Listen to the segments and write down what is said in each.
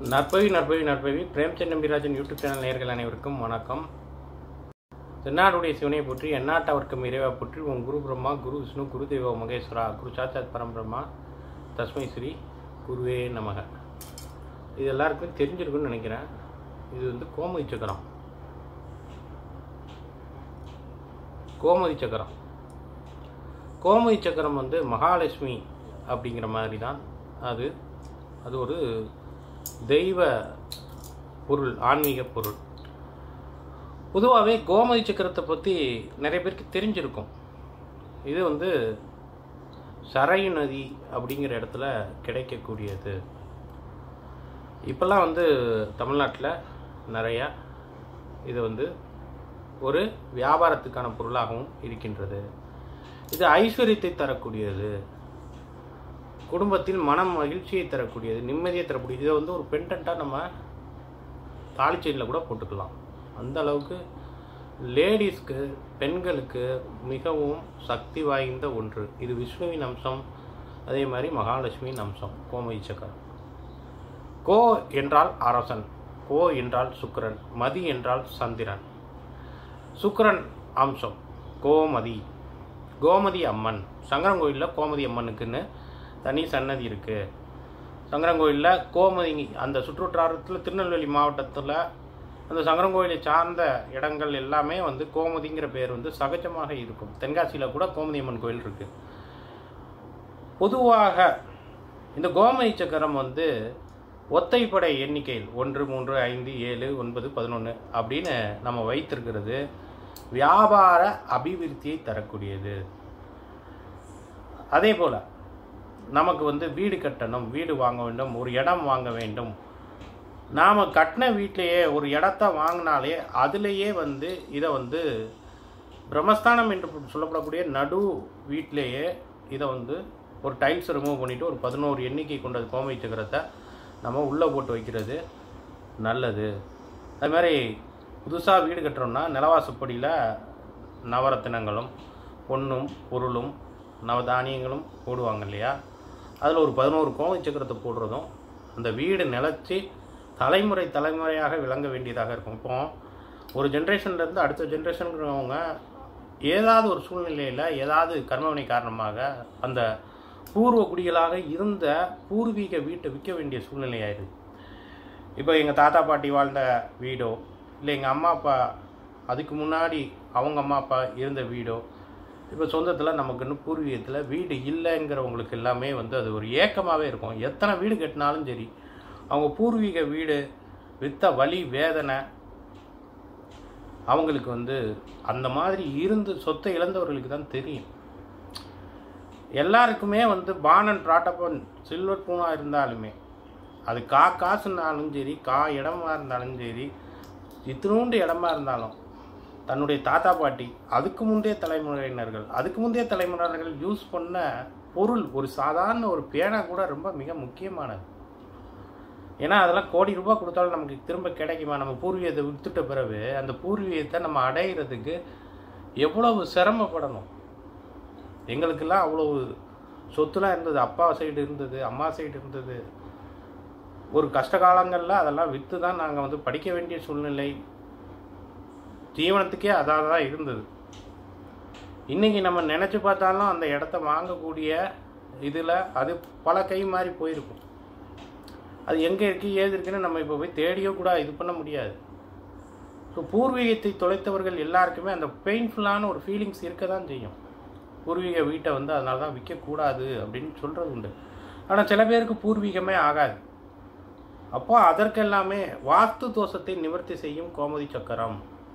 நற்பவி நற்பவி நற்பவி பிரேம்சந்த் நம்பிராஜன் யூடியூப் சேனல் நேயர்கள் அனைவருக்கும் வணக்கம் தென்னாடுடைய சிவனை போற்றி எந்நாட்டவர்க்கும் இறைவா போற்றி உன் குரு பிரம்மா குரு விஷ்ணு குரு தேவ மகேஸ்வரா குரு சாட்சாத் பரம்பிரம்மா தஸ்மை ஸ்ரீ குருவே நமக இது எல்லாருக்கும் தெரிஞ்சிருக்குன்னு நினைக்கிறேன் இது வந்து கோமதி சக்கரம் கோமதி சக்கரம் கோமதி சக்கரம் வந்து மகாலட்சுமி அப்படிங்கிற மாதிரி தான் அது அது ஒரு தெய்வ பொருள் ஆன்மீக பொருள் பொதுவாகவே கோமதி சக்கரத்தை பற்றி நிறைய பேருக்கு தெரிஞ்சிருக்கும் இது வந்து சரையு நதி அப்படிங்கிற இடத்துல கிடைக்கக்கூடியது இப்போல்லாம் வந்து தமிழ்நாட்டில் நிறையா இது வந்து ஒரு வியாபாரத்துக்கான பொருளாகவும் இருக்கின்றது இது ஐஸ்வர்யத்தை தரக்கூடியது குடும்பத்தில் மனம் மகிழ்ச்சியை தரக்கூடியது நிம்மதியை தரக்கூடியது இதை வந்து ஒரு பெண்டண்ட்டாக நம்ம தாலிச்செயினில் கூட போட்டுக்கலாம் அந்த அளவுக்கு லேடிஸ்க்கு பெண்களுக்கு மிகவும் சக்தி வாய்ந்த ஒன்று இது விஷ்ணுவின் அம்சம் அதே மாதிரி மகாலட்சுமியின் அம்சம் கோமதி சக்கரம் கோ என்றால் அரசன் கோ என்றால் சுக்கிரன் மதி என்றால் சந்திரன் சுக்கிரன் அம்சம் கோமதி கோமதி அம்மன் சங்கரங்கோயிலில் கோமதி அம்மனுக்குன்னு தனி சன்னதி இருக்குது சங்கரங்கோயிலில் கோமதி அந்த சுற்றுவட்டாரத்தில் திருநெல்வேலி மாவட்டத்தில் அந்த சங்கரங்கோயிலை சார்ந்த இடங்கள் எல்லாமே வந்து கோமதிங்கிற பேர் வந்து சகஜமாக இருக்கும் தென்காசியில் கூட கோமதி அம்மன் கோயில் இருக்குது பொதுவாக இந்த கோமதி சக்கரம் வந்து ஒத்தைப்படை எண்ணிக்கையில் ஒன்று மூன்று ஐந்து ஏழு ஒன்பது பதினொன்று அப்படின்னு நம்ம வைத்திருக்கிறது வியாபார அபிவிருத்தியை தரக்கூடியது அதே போல் நமக்கு வந்து வீடு கட்டணும் வீடு வாங்க வேண்டும் ஒரு இடம் வாங்க வேண்டும் நாம் கட்டின வீட்டிலேயே ஒரு இடத்த வாங்கினாலே அதுலேயே வந்து இதை வந்து பிரம்மஸ்தானம் என்று சொல்லப்படக்கூடிய நடு வீட்டிலேயே இதை வந்து ஒரு டைல்ஸ் ரிமூவ் பண்ணிவிட்டு ஒரு பதினோரு எண்ணிக்கை கொண்டது கோமை சக்கரத்தை நம்ம உள்ளே போட்டு வைக்கிறது நல்லது அது மாதிரி புதுசாக வீடு கட்டுறோம்னா நிலவாசப்படியில் நவரத்தினங்களும் பொண்ணும் பொருளும் நவதானியங்களும் போடுவாங்க இல்லையா அதில் ஒரு பதினோரு கோவை சக்கரத்தை போடுறதும் அந்த வீடு நிலச்சி தலைமுறை தலைமுறையாக விளங்க வேண்டியதாக இருக்கும் இப்போ ஒரு ஜென்ரேஷன்லேருந்து அடுத்த ஜென்ரேஷனுங்கிறவங்க ஏதாவது ஒரு சூழ்நிலையில் ஏதாவது கர்மவினை காரணமாக அந்த பூர்வ குடிகளாக இருந்த பூர்வீக வீட்டை விற்க வேண்டிய சூழ்நிலை ஆயிடுது இப்போ எங்கள் தாத்தா பாட்டி வாழ்ந்த வீடோ இல்லை எங்கள் அம்மா அப்பா அதுக்கு முன்னாடி அவங்க அம்மா அப்பா இருந்த வீடோ இப்போ சொந்தத்தில் நமக்கு இன்னும் பூர்வீகத்தில் வீடு இல்லைங்கிறவங்களுக்கு எல்லாமே வந்து அது ஒரு ஏக்கமாகவே இருக்கும் எத்தனை வீடு கட்டினாலும் சரி அவங்க பூர்வீக வீடு வித்த வலி வேதனை அவங்களுக்கு வந்து அந்த மாதிரி இருந்து சொத்தை இழந்தவர்களுக்கு தான் தெரியும் எல்லாருக்குமே வந்து பானன் பிராட்டப்பன் சில்வர் பூனாக இருந்தாலுமே அது கா காசுனாலும் சரி கா இடமா இருந்தாலும் சரி இத்தினூண்டு இடமா இருந்தாலும் தன்னுடைய தாத்தா பாட்டி அதுக்கு முந்தைய தலைமுறையினர்கள் அதுக்கு முந்தைய தலைமுறையினர்கள் யூஸ் பண்ண பொருள் ஒரு சாதாரண ஒரு பேனா கூட ரொம்ப மிக முக்கியமானது ஏன்னா அதெல்லாம் கோடி ரூபாய் கொடுத்தாலும் நமக்கு திரும்ப கிடைக்குமா நம்ம பூர்வீகத்தை விற்றுட்ட பிறகு அந்த பூர்வீகத்தை நம்ம அடையிறதுக்கு எவ்வளவு சிரமப்படணும் எங்களுக்கெல்லாம் அவ்வளவு சொத்துலாம் இருந்தது அப்பா சைடு இருந்தது அம்மா சைடு இருந்தது ஒரு கஷ்ட காலங்களில் அதெல்லாம் விற்று தான் நாங்கள் வந்து படிக்க வேண்டிய சூழ்நிலை தீவனத்துக்கே அதாக தான் இருந்தது இன்றைக்கி நம்ம நினச்சி பார்த்தாலும் அந்த இடத்த வாங்கக்கூடிய இதில் அது பல கை மாறி போயிருக்கும் அது எங்கே இருக்குது ஏது இருக்குன்னு நம்ம இப்போ போய் தேடியோ கூட இது பண்ண முடியாது ஸோ பூர்வீகத்தை தொலைத்தவர்கள் எல்லாருக்குமே அந்த பெயின்ஃபுல்லான ஒரு ஃபீலிங்ஸ் இருக்க தான் செய்யும் பூர்வீக வீட்டை வந்து அதனால தான் விற்கக்கூடாது அப்படின்னு சொல்கிறது உண்டு ஆனால் சில பேருக்கு பூர்வீகமே ஆகாது அப்போ அதற்கெல்லாமே வாஸ்து தோஷத்தை நிவர்த்தி செய்யும் கோமதி சக்கரம்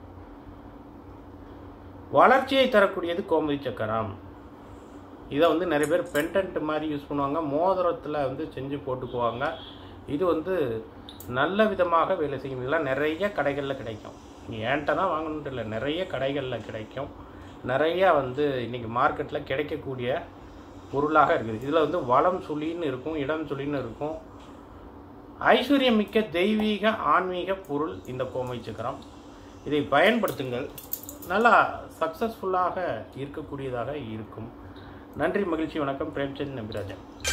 வளர்ச்சியை தரக்கூடியது கோமதி சக்கரம் இதை வந்து நிறைய பேர் பென்டன்ட் மாதிரி யூஸ் பண்ணுவாங்க மோதிரத்தில் வந்து செஞ்சு போட்டுக்குவாங்க இது வந்து நல்ல விதமாக வேலை செய்யும் இதெல்லாம் நிறைய கடைகளில் கிடைக்கும் நீ ஏன்ட்ட தான் வாங்கணுன்ட்டு இல்லை நிறைய கடைகளில் கிடைக்கும் நிறையா வந்து இன்றைக்கி மார்க்கெட்டில் கிடைக்கக்கூடிய பொருளாக இருக்குது இதில் வந்து வளம் சுழின்னு இருக்கும் இடம் சுழின்னு இருக்கும் ஐஸ்வர்யம் மிக்க தெய்வீக ஆன்மீக பொருள் இந்த கோமை சக்கரம் இதை பயன்படுத்துங்கள் நல்லா சக்ஸஸ்ஃபுல்லாக இருக்கக்கூடியதாக இருக்கும் நன்றி மகிழ்ச்சி வணக்கம் பிரேம்சந்த் நம்பிராஜன்